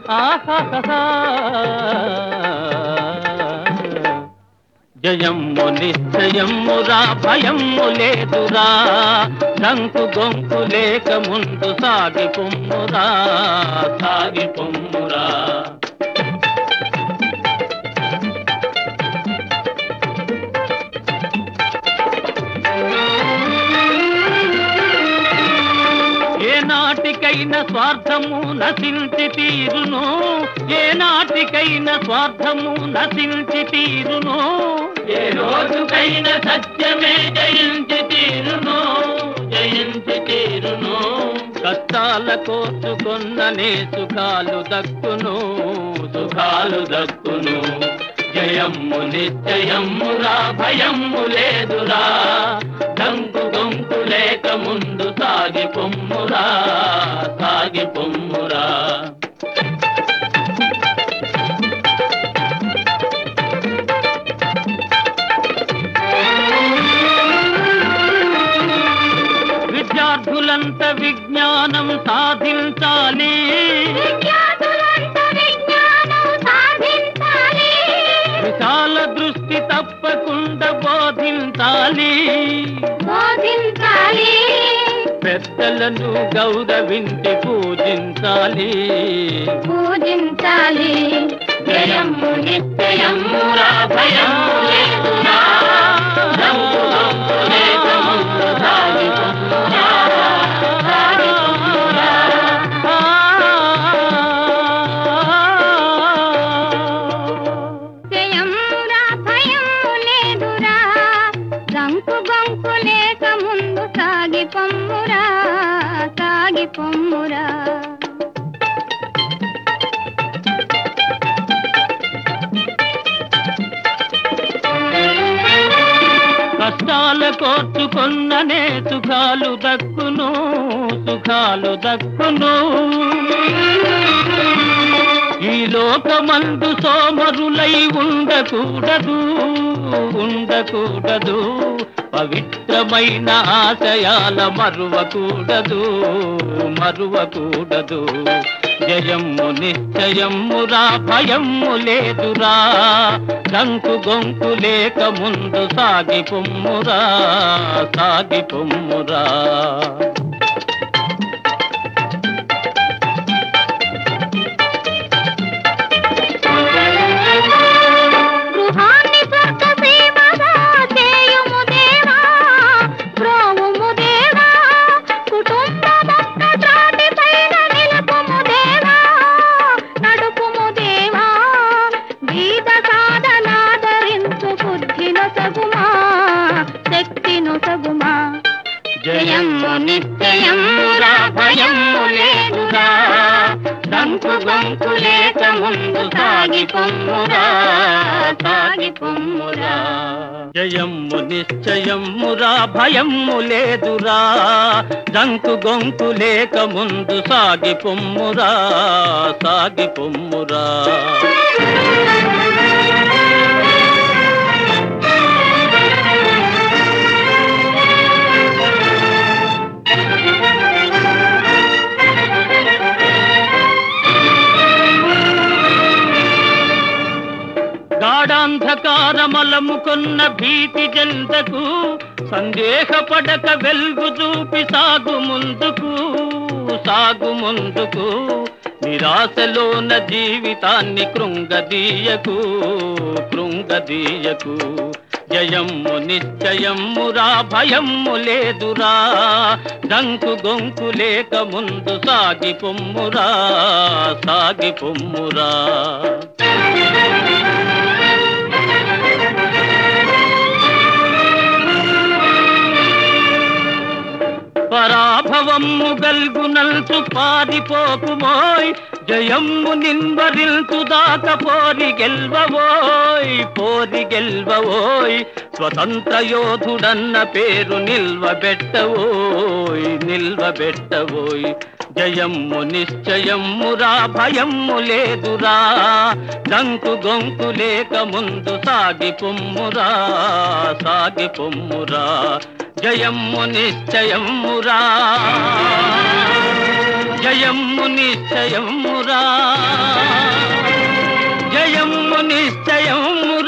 ఆహాహా. జయమ్ము నిశ్చయమ్మురా భయమ్ము లేదురా దంకు గొంకు లేక ముందు సాగి పొమ్మురా సాగి పొమ్మురా ఏ నాటికైనా స్వార్థము నశించి తీరును ఏ నాటికైనా స్వార్థము నశించి తీరును ఏ రోజుకైనా సత్యమే జయించి తీరును జయించి తీరును కష్టాల కోసుకొన్ననే సుఖాలు దక్కును సుఖాలు దక్కును జయమ్ము నిశ్చయమ్మురా భయమ్ము లేదురా దంకు గొంకు లేక ముందు సాగి పొమ్మురా సాగి పొమ్మురా విద్యార్థులంత విజ్ఞానం సాధించాలి విద్యార్థులంత విజ్ఞానం సాధించాలి. విశాల దృష్టి తప్పకుండా బోధించాలి బోధించాలి. పెద్దలను గౌరవించి పూజించాలి పూజించాలి జయమ్ము నిత్యయమ్మురా భయము లేదురా దంకు గొంకు లేక ముందు సాగి పొమ్మురా, సాగి పొమ్మురా. జయమురా భయము లేదురా రంకు గొంకు లేక ముందు సాగి పొమ్మురా సాగి పొమ్మురా కష్టాల కోర్చుకొన్ననే సుఖాలు దక్కును సుఖాలు దక్కును ఈ లోకమందు సోమరులై ఉండకూడదు ఉండకూడదు పవిత్రమైన ఆశయాల మరువకూడదు మరువకూడదు జయమ్ము నిశ్చయమ్మురా భయమ్ము లేదురా దంకు గొంకు లేక ముందు సాగి పొమ్మురా సాగి పొమ్మురా గృహాన్ని స్వర్గ సేవగా చేయుము దేవా ప్రోవుము దేవా కుటుంబమంత త్రాటి పైన నిలుపుము దేవా నడుపుము దేవా గీత సాధనాదరించు బుద్ధిను సగుమా శక్తిను సగుమా జయమ్ము నిశ్చయమ్మురా భయమ్ము లేదురా దంకు గొంకు లేక ముందు సాగి పొమ్మురా సాగి పొమ్మురా జయమ్ము నిశ్చయమ్మురా భయమ్ము లేదురా దంకు గొంకు లేక ముందు సాగి పొమ్మురా సాగి పొమ్మురా గాఢాంధకారమలము కొన్న భీతి జంతకు సందేహపడక వెలుగు చూపి సాగు ముందుకు సాగు ముందుకు నిరాశలోన జీవితాన్ని కృంగదీయకు కృంగదీయకు జయమ్ము నిశ్చయమ్మురా భయమ్ము లేదురా దంకు గొంకు లేక ముందు సాగి పొమ్మురా సాగి పొమ్మురా పరాభవమ్ము గల్గునల్సు పారిపోకుమోయ్ జయమ్ము నిన్వరిల్తు దాక పోరి గెల్వవోయ్ పోరి గెల్వవోయ్ స్వతంత్ర యోధుడన్న పేరు నిల్వబెట్టవోయ్ నిల్వబెట్టవోయ్ జయమ్ము నిశ్చయమ్మురా భయమ్ము లేదురా దంకు గొంకు లేక ముందు సాగి పొమ్మురా సాగి పొమ్మురా జయమ్ము నిశ్చయమ్మురా జయమ్ము నిశ్చయమురా జయమ్ము నిశ్చయమురా